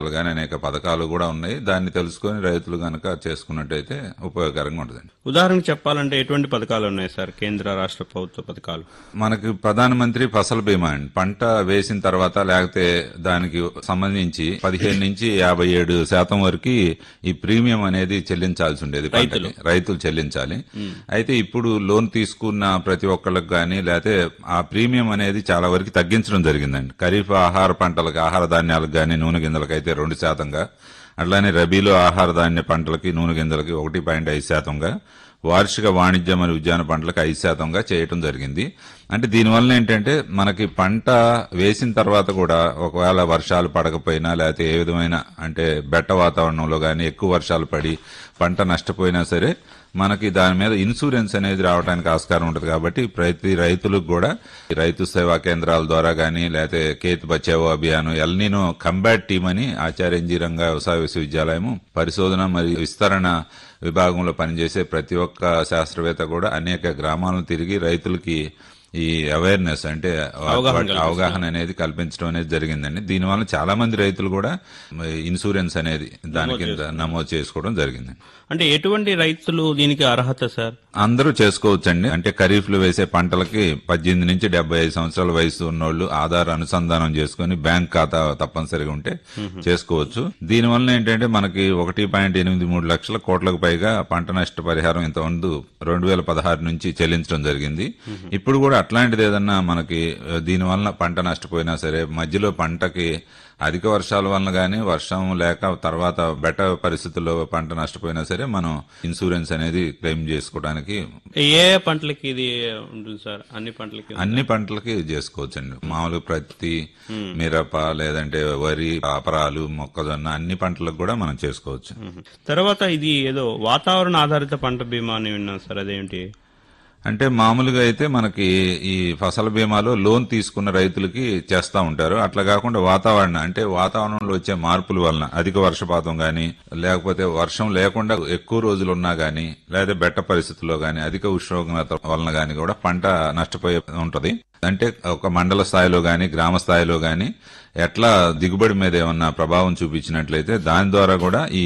కానీ అనేక పథకాలు కూడా ఉన్నాయి దాన్ని తెలుసుకొని రైతులు గనక చేసుకున్నట్టయితే ఉపయోగకరంగా ఉంటుందండి ఉదాహరణకు చెప్పాలంటే ఎటువంటి పథకాలు ఉన్నాయి సార్ కేంద్ర రాష్ట్ర ప్రభుత్వ పథకాలు మనకి ప్రధానమంత్రి ఫసల్ బీమా అండి పంట వేసిన తర్వాత లేకపోతే దానికి సంబంధించి పదిహేను నుంచి యాభై ఏడు శాతం వరకు ఈ ప్రీమియం అనేది చెల్లించాల్సి ఉండేది పంటకి రైతులు చెల్లించాలి అయితే ఇప్పుడు లోన్ తీసుకున్న ప్రతి ఒక్కళ్ళకి కానీ లేకపోతే ఆ ప్రీమియం అనేది చాలా వరకు తగ్గించడం జరిగిందండి ఖరీఫ్ ఆహార పంటలకు ఆహార ధాన్యాలకు కానీ నూనె గింజలకు అయితే రెండు శాతంగా అట్లానే రబీలో ఆహార ధాన్య పంటలకి నూనె గింజలకి ఒకటి పాయింట్ ఐదు శాతంగా వార్షిక వాణిజ్య మరియు ఉద్యాన పంటలకు ఐదు శాతంగా చేయటం జరిగింది అంటే దీనివల్ల ఏంటంటే మనకి పంట వేసిన తర్వాత కూడా ఒకవేళ వర్షాలు పడకపోయినా లేకపోతే ఏ విధమైన అంటే బెట్ట వాతావరణంలో కానీ ఎక్కువ వర్షాలు పడి పంట నష్టపోయినా సరే మనకి దాని మీద ఇన్సూరెన్స్ అనేది రావడానికి ఆస్కారం ఉంటుంది కాబట్టి ప్రతి రైతులకు కూడా ఈ రైతు సేవా కేంద్రాల ద్వారా కానీ లేకపోతే Khet Bachao Abhiyan El Nino combat team అని ఆచార్య ఎన్జీ రంగా వ్యవసాయ విశ్వవిద్యాలయము పరిశోధన మరియు విస్తరణ విభాగంలో పనిచేసే ప్రతి ఒక్క శాస్త్రవేత్త కూడా అనేక గ్రామాలను తిరిగి రైతులకి ఈ అవేర్నెస్ అంటే వాటి అవగాహన అనేది కల్పించడం అనేది జరిగిందండి దీనివల్ల చాలా మంది రైతులు కూడా ఇన్సూరెన్స్ అనేది దాని కింద నమోదు చేసుకోవడం జరిగిందండి అంటే ఎటువంటి రైతులు దీనికి అర్హత సార్ అందరూ చేసుకోవచ్చండి అంటే ఖరీఫ్ లో వేసే పంటలకి పద్దెనిమిది నుంచి డెబ్బై ఐదు సంవత్సరాల వయసు ఉన్నోళ్ళు ఆధార్ అనుసంధానం చేసుకుని బ్యాంక్ ఖాతా తప్పనిసరిగా ఉంటే చేసుకోవచ్చు దీనివల్ల ఏంటంటే మనకి ఒకటి పాయింట్ ఎనిమిది మూడు లక్షల కోట్లకు పైగా పంట నష్ట పరిహారం ఇంత ముందు రెండు వేల పదహారు నుంచి చెల్లించడం జరిగింది ఇప్పుడు కూడా అట్లాంటిది ఏదన్నా మనకి ఆ, దీనివల్ల పంట నష్టపోయినా సరే మధ్యలో పంటకి అధిక వర్షాల వలన గానీ వర్షం లేక తర్వాత బెట్ట పరిస్థితుల్లో పంట నష్టపోయినా సరే మనం ఇన్సూరెన్స్ అనేది క్లెయిమ్ చేసుకోవడానికి ఏ ఏ పంటలకి ఇది ఉంటుంది సార్ అన్ని పంటలకి అన్ని పంటలకి చేసుకోవచ్చండి మామూలు ప్రత్తి మిరప లేదంటే వరి అపరాలు మొక్కజొన్న అన్ని పంటలకు కూడా మనం చేసుకోవచ్చు మ్మ్. తర్వాత ఇది ఏదో వాతావరణ ఆధారిత పంట బీమా అని విన్నాను సార్ అదేంటి అంటే మామూలుగా అయితే మనకి ఈ ఫసల్ బీమాలో లోన్ తీసుకున్న రైతులకి చేస్తా ఉంటారు అట్లా కాకుండా వాతావరణం అంటే వాతావరణంలో వచ్చే మార్పుల వలన అధిక వర్షపాతం గాని లేకపోతే వర్షం లేకుండా ఎక్కువ రోజులు ఉన్నా గాని లేదా బెట్ట పరిస్థితుల్లో గాని అధిక ఉష్ణోగ్రత వలన గాని కూడా పంట నష్టపోయే ఉంటది అంటే ఒక మండల స్థాయిలో గాని గ్రామ స్థాయిలో గాని ఎట్లా దిగుబడి మీద ఏమన్నా ప్రభావం చూపించినట్లయితే దాని ద్వారా కూడా ఈ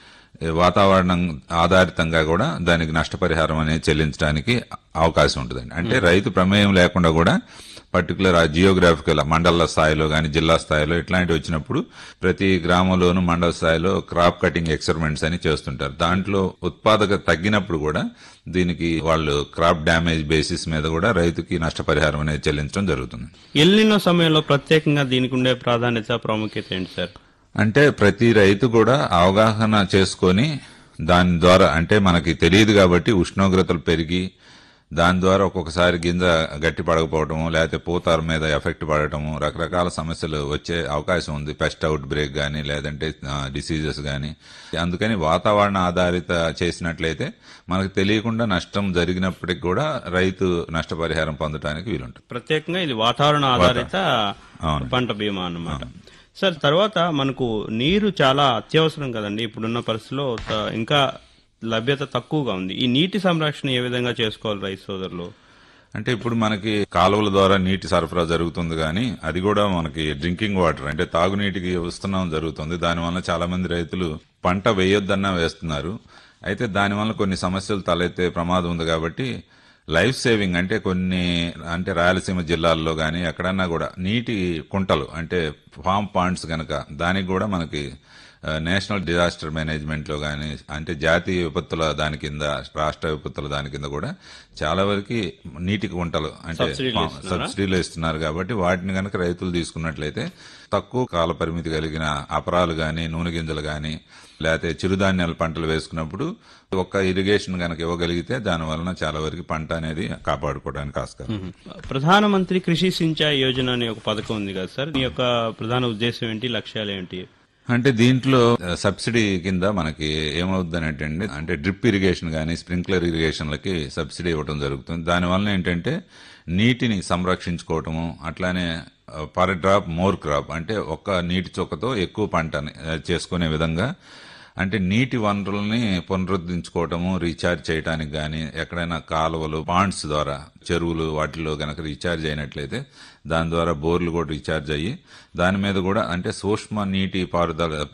వాతావరణం ఆధారితంగా కూడా దానికి నష్టపరిహారం అనేది చెల్లించడానికి అవకాశం ఉంటుందండి అంటే రైతు ప్రమేయం లేకుండా కూడా పర్టికులర్ ఆ జియోగ్రాఫికల్ మండల స్థాయిలో కానీ జిల్లా స్థాయిలో ఇట్లాంటివి వచ్చినప్పుడు ప్రతి గ్రామంలోనూ మండల స్థాయిలో క్రాప్ కటింగ్ ఎక్స్పెరిమెంట్స్ అని చేస్తుంటారు దాంట్లో ఉత్పాదక తగ్గినప్పుడు కూడా దీనికి వాళ్ళు క్రాప్ డ్యామేజ్ బేసిస్ మీద కూడా రైతుకి నష్టపరిహారం అనేది చెల్లించడం జరుగుతుంది ఎల్లినో సమయంలో ప్రత్యేకంగా దీనికి ఉండే ప్రాధాన్యత ప్రాముఖ్యత ఏంటి సార్ అంటే ప్రతి రైతు కూడా అవగాహన చేసుకొని దాని ద్వారా అంటే మనకి తెలియదు కాబట్టి ఉష్ణోగ్రతలు పెరిగి దాని ద్వారా ఒక్కొక్కసారి గింజ గట్టి పడకపోవటము లేకపోతే పూతారు మీద ఎఫెక్ట్ పడటము రకరకాల సమస్యలు వచ్చే అవకాశం ఉంది పెస్ట్ అవుట్ బ్రేక్ కానీ లేదంటే డిసీజెస్ కానీ అందుకని వాతావరణ ఆధారిత చేసినట్లయితే మనకు తెలియకుండా నష్టం జరిగినప్పటికి కూడా రైతు నష్టపరిహారం పొందడానికి వీలుంటుంది ప్రత్యేకంగా ఇది వాతావరణ ఆధారిత అవును. పంట బీమా అన్నమాట సార్ తర్వాత మనకు నీరు చాలా అత్యవసరం కదండి ఇప్పుడున్న పరిస్థితిలో త- ఇంకా లభ్యత తక్కువగా ఉంది ఈ నీటి సంరక్షణ ఏ విధంగా చేసుకోవాలి రైతు సోదరులు అంటే ఇప్పుడు మనకి కాలువల ద్వారా నీటి సరఫరా జరుగుతుంది కానీ అది కూడా మనకి డ్రింకింగ్ వాటర్ అంటే తాగునీటికి వస్తున్నాం జరుగుతుంది దానివల్ల చాలా మంది రైతులు పంట వేయొద్దన్నా వేస్తున్నారు అయితే దానివల్ల కొన్ని సమస్యలు తలెత్తే ప్రమాదం ఉంది కాబట్టి లైఫ్ సేవింగ్ అంటే కొన్ని అంటే రాయలసీమ జిల్లాల్లో కానీ ఎక్కడన్నా కూడా నీటి కుంటలు అంటే ఫామ్ పాండ్స్ గనక దానికి కూడా మనకి ఆ, నేషనల్ డిజాస్టర్ మేనేజ్మెంట్ లో కానీ అంటే జాతీయ విపత్తుల దాని కింద రాష్ట్ర విపత్తుల దాని కింద కూడా చాలా వరకు నీటి కుంటలు అంటే సబ్సిడీలు ఫా- ఇస్తున్నారా? సబ్సిడీలు ఇస్తున్నారు కాబట్టి వాటిని కనుక రైతులు తీసుకున్నట్లయితే తక్కువ కాల పరిమితి కలిగిన అపరాలు గాని నూనె గింజలు గాని లేకపోతే చిరుధాన్యాల పంటలు వేసుకున్నప్పుడు ఒక్క ఇరిగేషన్ కనుక ఇవ్వగలిగితే దాని వలన చాలా వరకు పంట అనేది కాపాడుకోవడానికి ఆస్కారం ప్రధానమంత్రి కృషి సించాయి యోజన అనే ఒక పథకం ఉంది కదా సార్ మీ యొక్క ప్రధాన ఉద్దేశం ఏంటి లక్ష్యాలు ఏంటి అంటే దీంట్లో ఆ, సబ్సిడీ కింద మనకి ఏమవుతుందని అంటే అంటే డ్రిప్ ఇరిగేషన్ కానీ స్ప్రింక్లర్ ఇరిగేషన్లకి సబ్సిడీ ఇవ్వడం జరుగుతుంది దానివల్ల ఏంటంటే నీటిని సంరక్షించుకోవటము అట్లానే పర్ డ్రాప్ మోర్ క్రాప్ అంటే ఒక్క నీటి చొక్కతో ఎక్కువ పంటని ఆ, చేసుకునే విధంగా అంటే నీటి వనరుల్ని పునరుద్ధరించుకోవటము రీఛార్జ్ చేయడానికి గాని ఎక్కడైనా కాలువలు పాండ్స్ ద్వారా చెరువులు వాటిలో గనక రీఛార్జ్ అయినట్లయితే దాని ద్వారా బోర్లు కూడా రీఛార్జ్ అయ్యి దాని మీద కూడా అంటే సూక్ష్మ నీటి పారుదల